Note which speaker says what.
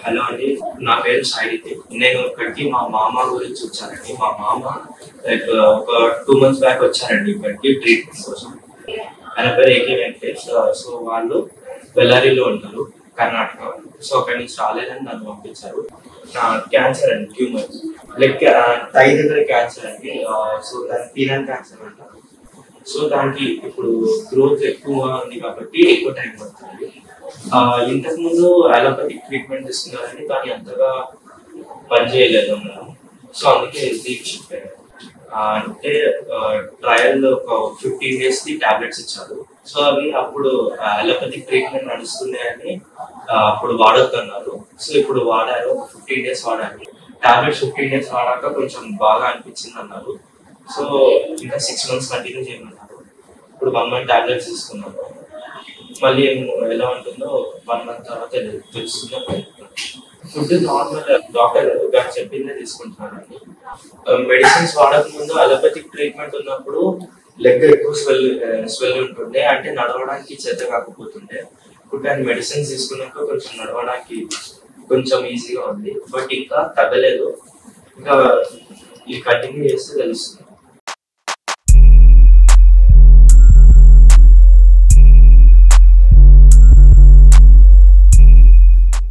Speaker 1: hello అండి నా పేరు సాయిరితి నేను ఇక్కడికి మా మామ గురించి వచ్చానండి మా మామ లైక్ ఒక టూ మంత్స్ బ్యాక్ వచ్చారండి ఇక్కడికి ట్రీట్మెంట్ కోసం ఆయన పేరు ఏకే వెంకటేష్ సో వాళ్ళు బెల్లారిలో ఉంటారు కర్ణాటక సో అక్కడి నుంచి రాలేదని నన్ను పంపించారు నా క్యాన్సర్ అండి ట్యూమర్ లైక్ టై దగ్గర క్యాన్సర్ అండి సో దాని పీనల్ క్యాన్సర్ అంటారు సో దానికి ఇప్పుడు గ్రోత్ ఎక్కువ ఉంది కాబట్టి ఎక్కువ టైం పడుతుంది ఆ, ఇంతకు ముందు అలోపతిక్ ట్రీట్మెంట్ ఇస్తున్నారని కానీ అంతగా పనిచేయలేదు మనం సో అందుకే దీనికి షిఫ్ట్ అయ్యాను ఆ, అంటే ట్రయల్ ఒక ఫిఫ్టీన్ డేస్ ది టాబ్లెట్స్ ఇచ్చారు సో అవి అప్పుడు అలోపతిక్ ట్రీట్మెంట్ నడుస్తున్నాయని ఆ, అప్పుడు వాడొద్దన్నారు సో ఇప్పుడు వాడారు ఫిఫ్టీన్ డేస్ వాడారు టాబ్లెట్స్ ఫిఫ్టీన్ డేస్ వాడాక కొంచెం బాగా అనిపించింది అన్నారు సో ఇంకా సిక్స్ మంత్స్ కంటిన్యూ చేయమన్నారు ఇప్పుడు వన్ మంత్ టాబ్లెట్స్ తీసుకున్నాను మళ్ళీ ఏం- ఎలా ఉంటుందో వన్ మంత్ తర్వాత తెలు- తెలుస్తుందో ఫుడ్ నార్మల్ డాక్టర్ గారు చెప్పిందే తీసుకుంటున్నానండి మెడిసిన్స్ వాడక ముందు అలోపతిక్ ట్రీట్మెంట్ ఉన్నప్పుడు లెగ్ ఎక్కువ స్వెల్ స్వెల్ ఉంటుండే అంటే నడవడానికి చేత కాకపోతుండే ఇప్పుడు కానీ మెడిసిన్స్ తీసుకున్నాక కొంచెం నడవడానికి కొంచెం ఈజీగా ఉంది బట్ ఇంకా తగ్గలేదు ఇంకా ఇది కంటిన్యూ చేస్తే తెలుస్తుంది